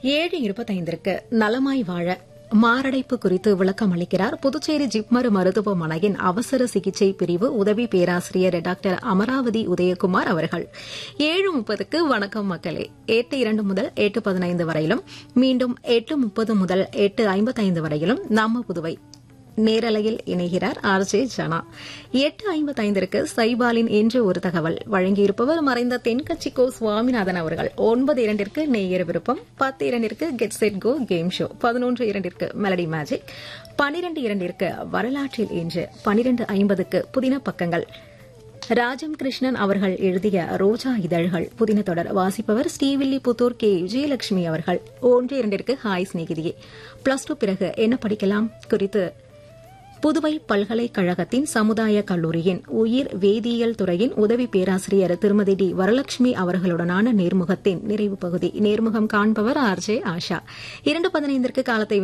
ஏழு இருபத்தைந்திற்கு நலமாய் வாழ மாரடைப்பு குறித்து விளக்கம் அளிக்கிறார் புதுச்சேரி ஜிப்மர் மருத்துவமனையின் அவசர சிகிச்சை பிரிவு உதவி பேராசிரியர் டாக்டர் அமராவதி உதயகுமார் அவர்கள் ஏழு முப்பதுக்கு வணக்கம் மக்களே எட்டு இரண்டு முதல் எட்டு பதினைந்து வரையிலும் மீண்டும் எட்டு முப்பது முதல் எட்டு ஐம்பத்தைந்து வரையிலும் நம்ம புதுவை நேரலையில் இணைகிறார் ஆர் ஜே ஜனா எட்டு ஐம்பத்தைந்திற்கு சைபாலின் என்று ஒரு தகவல் வழங்கியிருப்பவர் மறைந்த தென்கட்சி கோ சுவாமிநாதன் அவர்கள் ஒன்பது இரண்டிற்கு நேயர் விருப்பம் பத்து இரண்டிற்கு get set go game show பதினொன்று இரண்டிற்கு மெலடி மேஜிக் பனிரெண்டு இரண்டிற்கு வரலாற்றில் இன்று பனிரெண்டு ஐம்பதுக்கு புதின பக்கங்கள் ராஜம் கிருஷ்ணன் அவர்கள் எழுதிய ரோஜா இதழ்கள் புதின தொடர் வாசிப்பவர் ஸ்ரீவில்லிபுத்தூர் கே விஜயலட்சுமி அவர்கள் ஒன்று இரண்டிற்கு ஹாய் சிநேகிதியே பிளஸ் டூ பிறகு என்ன படிக்கலாம் குறித்து புதுவை பல்கலைக்கழகத்தின் சமுதாய கல்லூரியின் உயிர் வேதியியல் துறையின் உதவி பேராசிரியர் திருமதி டி வரலட்சுமி அவர்களுடனான நேர்முகத்தின் நிறைவு பகுதி நேர்முகம் காண்பவர் ஆர் ஜே ஆஷா இரண்டு பதினைந்திற்கு காலத்தை